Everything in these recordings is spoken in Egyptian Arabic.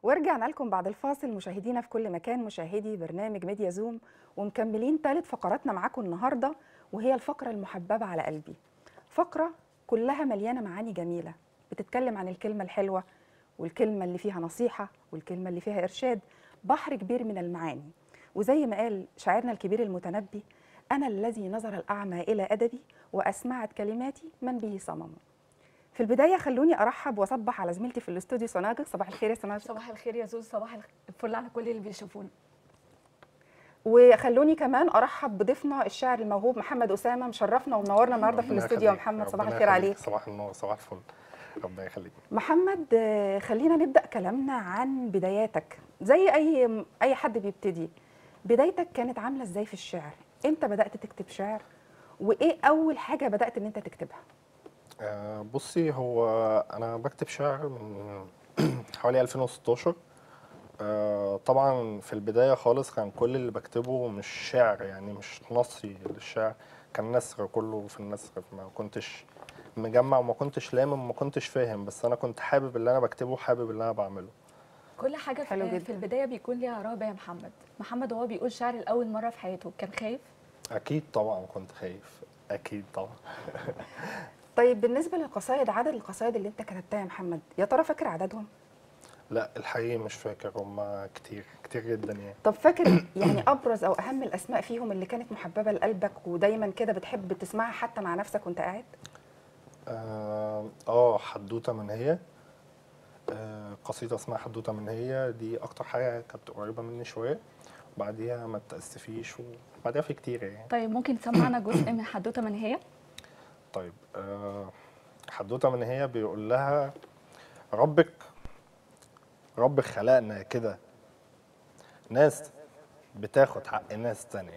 ورجعنا لكم بعد الفاصل مشاهدينا في كل مكان مشاهدي برنامج ميديا زوم ومكملين ثالث فقراتنا معاكم النهارده وهي الفقره المحببه على قلبي. فقره كلها مليانه معاني جميله بتتكلم عن الكلمه الحلوه والكلمه اللي فيها نصيحه والكلمه اللي فيها ارشاد بحر كبير من المعاني وزي ما قال شاعرنا الكبير المتنبي انا الذي نظر الاعمى الى ادبي واسمعت كلماتي من به صمم. في البدايه خلوني ارحب واصبح على زميلتي في الاستوديو سناجق صباح الخير يا سناجق صباح الخير يا زوز صباح الفل على كل اللي بيشوفونا وخلوني كمان ارحب بضيفنا الشاعر الموهوب محمد اسامه مشرفنا ومنورنا النهارده في ربنا الاستوديو يا يخليك، محمد صباح ربنا الخير يخليك، عليك صباح النور صباح الفل ربنا يخليك محمد آه، خلينا نبدا كلامنا عن بداياتك زي اي اي حد بيبتدي بدايتك كانت عامله ازاي في الشعر امتى بدات تكتب شعر وايه اول حاجه بدات ان انت تكتبها آه، بصي هو انا بكتب شعر من حوالي 2016 آه، طبعا في البدايه خالص كان كل اللي بكتبه مش شعر يعني مش نصي للشعر كان نثر كله في النثر ما كنتش مجمع وما كنتش لامم وما كنتش فاهم بس انا كنت حابب اللي انا بكتبه حابب اللي انا بعمله كل حاجه حلو في, جدا. في البدايه بيكون ليها رهبه يا محمد محمد وهو بيقول شعر لاول مره في حياته كان خايف اكيد طبعا كنت خايف اكيد طبعا طيب بالنسبه للقصائد عدد القصائد اللي انت كتبتها يا محمد يا ترى فاكر عددهم لا الحقيقه مش فاكر هم كتير كتير جدا يعني طب فاكر يعني ابرز او اهم الاسماء فيهم اللي كانت محببه لقلبك ودايما كده بتحب تسمعها حتى مع نفسك وانت قاعد اه آه، حدوته من هي آه قصيده اسمها حدوته من هي دي اكتر حاجه كانت قريبه مني شويه وبعديها ما تاسفيش وبعديها في كتير يعني طيب ممكن تسمعنا جزء من حدوته من هي طيب آه حدوته من هي بيقول لها ربك ربك خلقنا كده ناس بتاخد حق ناس تانية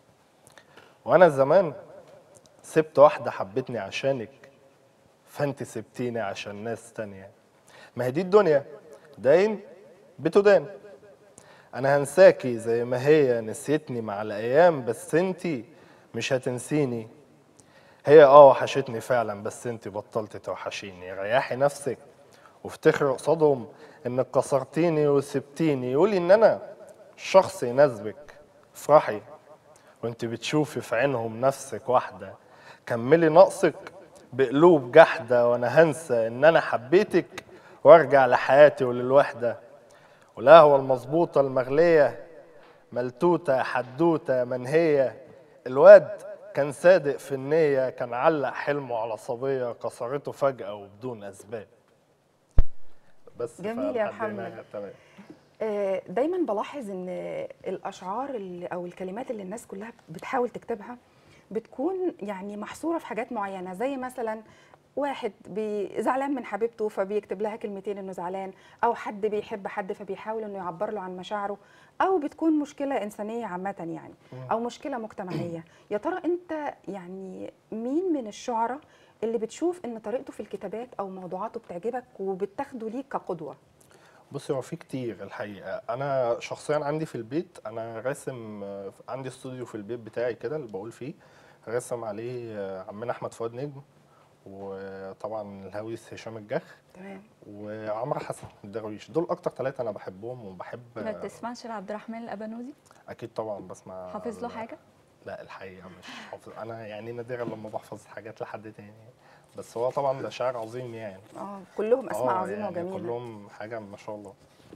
وانا زمان سبت واحدة حبتني عشانك فانت سبتيني عشان ناس تانية ما هي دي الدنيا داين بتدان انا هنساكي زي ما هي نسيتني مع الايام بس انتي مش هتنسيني هي اه وحشتني فعلا بس انت بطلت توحشيني ريحي نفسك وافتخري قصادهم انك كسرتيني وسبتيني يقولي ان انا شخص يناسبك افرحي وانت بتشوفي في عينهم نفسك واحدة كملي نقصك بقلوب جحدة وانا هنسى ان انا حبيتك وارجع لحياتي وللوحدة والقهوة المظبوطة المغلية ملتوتة حدوتة منهية الواد كان صادق في النية كان علق حلمه على صبية كسرته فجأة وبدون أسباب بس جميل يا فلحد هنا محمد. تمام آه، دايما بلاحظ ان الاشعار اللي او الكلمات اللي الناس كلها بتحاول تكتبها بتكون يعني محصوره في حاجات معينه زي مثلا واحد بي- زعلان من حبيبته فبيكتب لها كلمتين انه زعلان او حد بيحب حد فبيحاول انه يعبر له عن مشاعره او بتكون مشكله انسانيه عامه يعني او مشكله مجتمعيه يا ترى انت يعني مين من الشعراء اللي بتشوف ان طريقته في الكتابات او موضوعاته بتعجبك وبتاخده ليك كقدوه بصي هو في كتير الحقيقة أنا شخصيا عندي في البيت أنا راسم آه، عندي استوديو في البيت بتاعي كده اللي بقول فيه راسم عليه آه، عمنا أحمد فؤاد نجم وطبعا الهويس هشام الجخ تمام وعمرو حسن الدرويش دول أكتر ثلاثة أنا بحبهم وبحب ما آه، بتسمعش لعبد الرحمن الابنودي أكيد طبعا بسمع حافظ له حاجه لا الحقيقة مش حافظ أنا يعني نادرا لما بحفظ حاجات لحد تاني بس هو طبعا ده شاعر عظيم يعني اه كلهم اسماء آه، عظيمه يعني وجميله كلهم حاجة ما شاء الله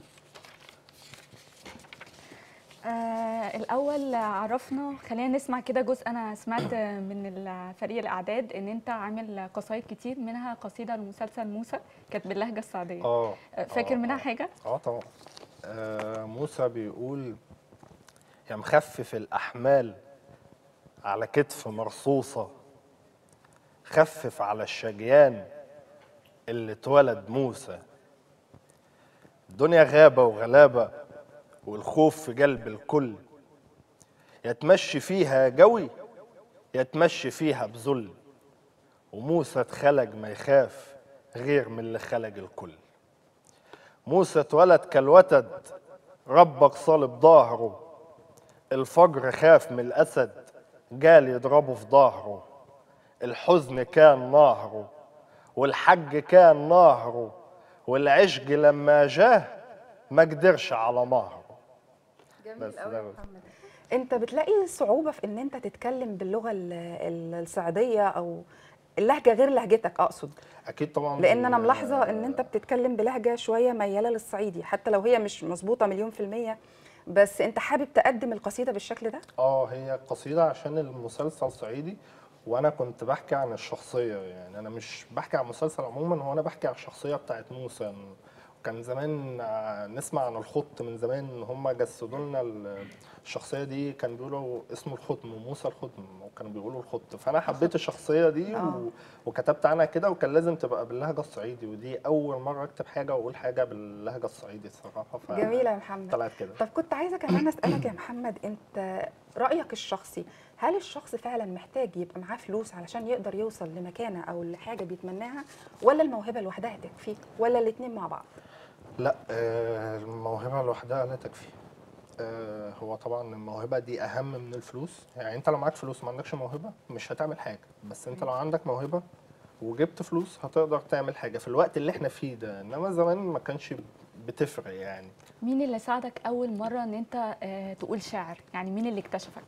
آه الاول عرفنا خلينا نسمع كده جزء انا سمعت من فريق الاعداد ان انت عامل قصايد كتير منها قصيده لمسلسل موسى كانت باللهجه السعوديه اه آه، فاكر آه، منها آه. حاجه اه طبعا آه موسى بيقول يا مخفف الأحمال على كتف مرصوصة خفف على الشجيان اللي اتولد موسى الدنيا غابة وغلابة والخوف في قلب الكل يا تمشي فيها جوي يا تمشي فيها بذل وموسى اتخلق ما يخاف غير من اللي خلق الكل موسى اتولد كالوتد ربك صالب ظهره الفجر خاف من الأسد جال يضربه في ظهره الحزن كان نهره والحج كان نهره والعشق لما جاه ما قدرش على مهره جميل بس قوي ده يا بس. محمد انت بتلاقي صعوبه في ان انت تتكلم باللغه ال- ال- الصعيديه او اللهجه غير لهجتك اقصد اكيد طبعا لان انا ملاحظه آه، ان انت بتتكلم بلهجه شويه مياله للصعيدي حتى لو هي مش مظبوطه مليون في الميه بس انت حابب تقدم القصيده بالشكل ده اه هي قصيدة عشان المسلسل صعيدي وانا كنت بحكي عن الشخصية يعني انا مش بحكي عن المسلسل عموما هو انا بحكي عن الشخصية بتاعت موسى كان زمان ع- نسمع عن الخط من زمان ان هم جسدوا لنا ال- الشخصية دي كان بيقولوا اسمه الختم موسى الختم وكانوا بيقولوا الخط فانا حبيت الشخصية دي آه. و... وكتبت عنها كده وكان لازم تبقى باللهجة الصعيدي ودي اول مرة اكتب حاجة واقول حاجة باللهجة الصعيدي الصراحة ف... جميله يا محمد طلعت كده طب كنت عايزه كمان اسالك يا محمد انت رايك الشخصي هل الشخص فعلا محتاج يبقى معاه فلوس علشان يقدر يوصل لمكانه او لحاجه بيتمناها ولا الموهبه لوحدها تكفيه ولا الاثنين مع بعض لا آه، الموهبة لوحدها لا تكفي آه، هو طبعا الموهبة دي أهم من الفلوس يعني أنت لو معاك فلوس ما عندكش موهبة مش هتعمل حاجة بس أنت لو عندك موهبة وجبت فلوس هتقدر تعمل حاجة في الوقت اللي احنا فيه ده إنما زمان ما كانش بتفرق يعني مين اللي ساعدك اول مره ان انت آه، تقول شعر يعني مين اللي اكتشفك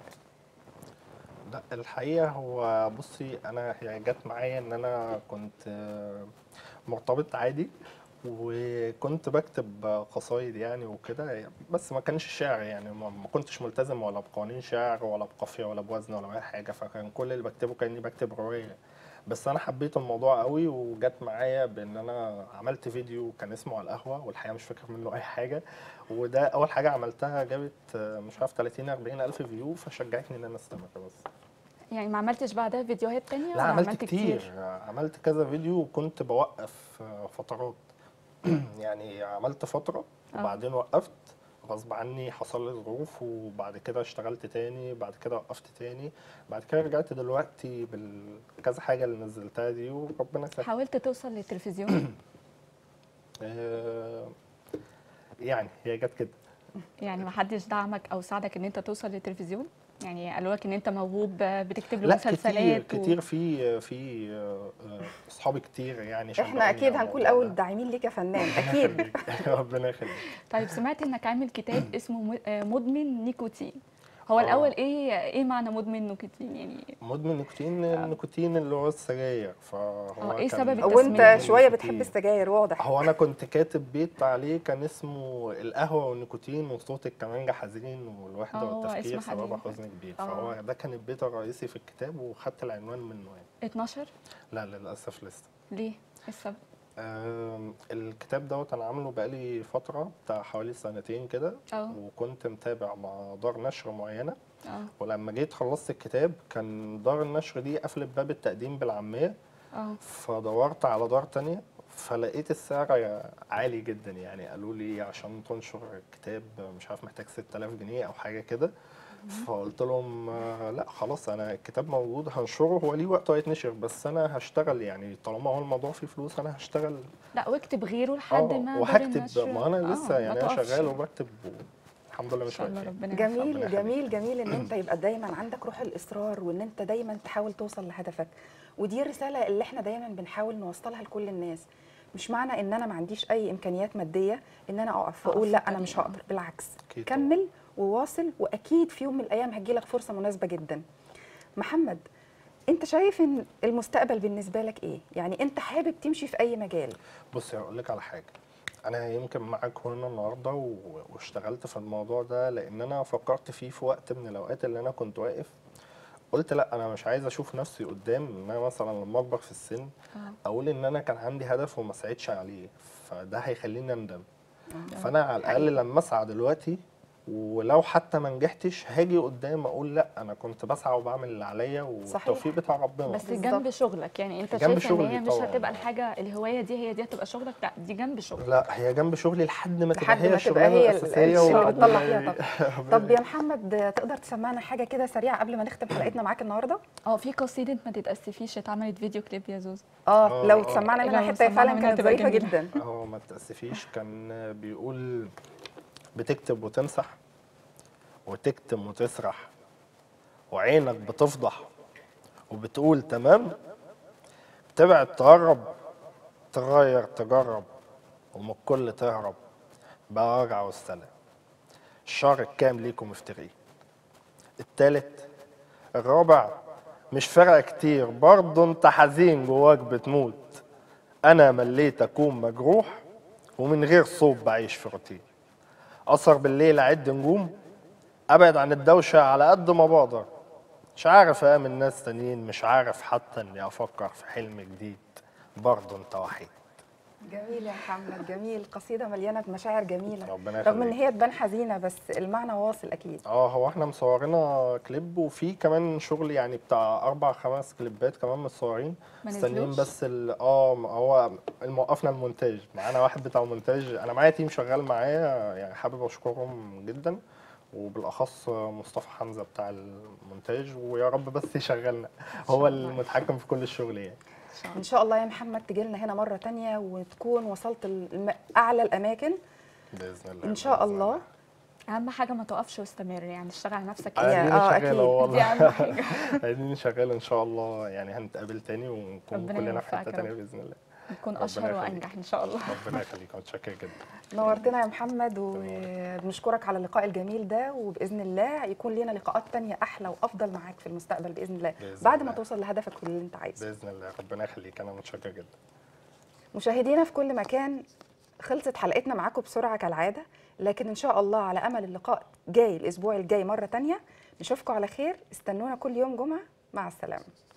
لا الحقيقة هو بصي أنا هي جت معايا إن أنا كنت آه، مرتبط عادي وكنت بكتب قصايد يعني وكده بس ما كانش شعر يعني ما ما كنتش ملتزم ولا بقوانين شعر ولا بقافية ولا بوزن ولا أي حاجة فكان كل اللي بكتبه كأني بكتب رواية بس أنا حبيت الموضوع قوي وجت معايا بإن أنا عملت فيديو كان اسمه على القهوة والحقيقة مش فاكر منه أي حاجة وده أول حاجة عملتها جابت آه، مش عارف 30 40 ألف فيو فشجعتني إن أنا أستمر بس يعني ما عملتش بعدها فيديوهات تانية لا ولا عملت عملت كتير. عملت كذا فيديو وكنت بوقف آه، فترات يعني عملت فترة آه. وبعدين وقفت غصب عني حصل لي ظروف وبعد كده اشتغلت تاني بعد كده وقفت تاني بعد كده رجعت دلوقتي بالكذا حاجة اللي نزلتها دي وربنا سهل حاولت توصل للتلفزيون آه، يعني هي جت كده يعني ما حدش دعمك او ساعدك ان انت توصل للتلفزيون يعني قالوا لك ان انت موهوب آه، بتكتب له لا كتير مسلسلات كتير في في آه، آه، اصحابي كتير يعني احنا شجعوني اكيد على هنكون الموضوع اول ده. داعمين ليك يا فنان اكيد ربنا يخليك طيب سمعت انك عامل كتاب اسمه م- آه، مدمن نيكوتين هو آه. الاول ايه ايه معنى مدمن نيكوتين يعني مدمن نيكوتين النيكوتين اللي هو السجاير فهو اه، ايه كان- سبب وانت التسمية. شويه بتحب نيكوتين. السجاير واضح هو انا كنت كاتب بيت عليه كان اسمه القهوه والنيكوتين وصوت الكمانجه حزين والوحده اه، هو والتفكير اسمه سببها حزين. حزن كبير اه. فهو ده كان البيت الرئيسي في الكتاب وخدت العنوان منه يعني 12 لا للاسف لسه ليه ايه السبب آم، الكتاب دوت انا عامله بقالي فتره بتاع حوالي سنتين كده اه. وكنت متابع مع دار نشر معينه اه ولما جيت خلصت الكتاب كان دار النشر دي قفلت باب التقديم بالعاميه اه فدورت على دار تانية فلقيت السعر عالي جدا يعني قالوا لي عشان تنشر كتاب مش عارف محتاج 6000 جنيه او حاجه كده فقلت لهم آه، لا خلاص انا الكتاب موجود هنشره هو ليه وقته هيتنشر بس انا هشتغل يعني طالما هو الموضوع فيه فلوس انا هشتغل لا واكتب غيره لحد اه ما دار وهكتب النشر- ما انا اه، لسه ما يعني انا تقفش. شغال وبكتب الحمد لله ان مش شاء الله واقف ربنا يوفقك. جميل ربنا جميل جميل ان انت يبقى دايما عندك روح الاصرار وان انت دايما تحاول توصل لهدفك ودي الرساله اللي احنا دايما بنحاول نوصلها لكل الناس مش معنى ان انا ما عنديش اي امكانيات ماديه ان انا اقف واقول أقف لا في انا مش الطريق. هقدر بالعكس أكيد طبعاً. كمل وواصل واكيد في يوم من الايام هتجيلك فرصه مناسبه جدا محمد انت شايف ان المستقبل بالنسبه لك ايه يعني انت حابب تمشي في اي مجال بصي هقول لك على حاجه انا يمكن معاك هنا النهارده و- واشتغلت في الموضوع ده لان انا فكرت فيه في وقت من الاوقات اللي انا كنت واقف قلت لا انا مش عايز اشوف نفسي قدام ان انا مثلا لما اكبر في السن اه اقول ان انا كان عندي هدف وما سعيتش عليه فده هيخليني اندم ده فانا على الاقل حقيقي. لما اسعى دلوقتي ولو حتى ما نجحتش هاجي قدام اقول لا انا كنت بسعى وبعمل اللي عليا والتوفيق بتاع ربنا بس بالظبط. جنب شغلك يعني انت جنب شايف ان هي شغلي مش طبعاً. هتبقى الحاجه الهوايه دي هي دي هتبقى شغلك لا دي جنب شغلك لا هي جنب شغلي لحد ما تبقى لحد هي ما تبقى الشغلانه هي ال- الاساسيه اللي وربنا بتطلع فيها ي- طاقة. طب يا محمد تقدر تسمعنا حاجه كده سريعه قبل ما نختم حلقتنا معاك النهارده اه في قصيده ما تتاسفيش اتعملت فيديو كليب يا زوزو اه آه، لو آه. تسمعنا منها لو حته هي سمعنا فعلا منها كانت تبقى ظريفه جميلة. جدا اه ما تأسفيش كان بيقول بتكتب وتمسح وتكتم وتسرح وعينك بتفضح وبتقول تمام تبعد تقرب تغير تجرب ومن الكل تهرب براجع والسلام الشهر الكام ليكم افتريه التالت الرابع مش فارقه كتير برضه انت حزين جواك بتموت انا مليت اكون مجروح ومن غير صوت بعيش في روتين اسهر بالليل اعد نجوم ابعد عن الدوشه على قد ما بقدر مش عارف اامن ناس تانيين مش عارف حتى اني افكر في حلم جديد برضه انت وحيد جميل يا محمد جميل قصيده مليانه بمشاعر جميله ربنا رغم ان يخليك. هي تبان حزينه بس المعنى واصل اكيد اه هو احنا مصورينا كليب وفي كمان شغل يعني بتاع اربع خمس كليبات كمان متصورين ما مستنيين نزلوش؟ بس ال- اه هو موقفنا المونتاج معانا واحد بتاع مونتاج انا معايا تيم شغال معايا يعني حابب اشكرهم جدا وبالاخص مصطفى حمزه بتاع المونتاج ويا رب بس يشغلنا هو المتحكم في كل الشغل يعني ان شاء الله يا محمد تجي لنا هنا مره تانية وتكون وصلت الم- اعلى الاماكن باذن الله ان شاء بإذن الله اهم حاجه ما توقفش واستمر يعني اشتغل على نفسك يا- عايزين آه، شغاله أكيد. دي والله اهم حاجه عايزين شغاله ان شاء الله يعني هنتقابل تاني ونكون ربنا كلنا في يوفقك حته يا تانيه رب. باذن الله نكون ربنا اشهر يخليك. وانجح ان شاء الله ربنا يخليك متشكر جدا نورتنا يا محمد وبنشكرك على اللقاء الجميل ده وباذن الله يكون لنا لقاءات تانية احلى وافضل معاك في المستقبل باذن الله بإذن بعد ما الله. توصل لهدفك اللي انت عايزه باذن الله ربنا يخليك انا متشكر جدا مشاهدينا في كل مكان خلصت حلقتنا معاكم بسرعه كالعاده لكن ان شاء الله على امل اللقاء جاي الاسبوع الجاي مره تانية نشوفكم على خير استنونا كل يوم جمعه مع السلامه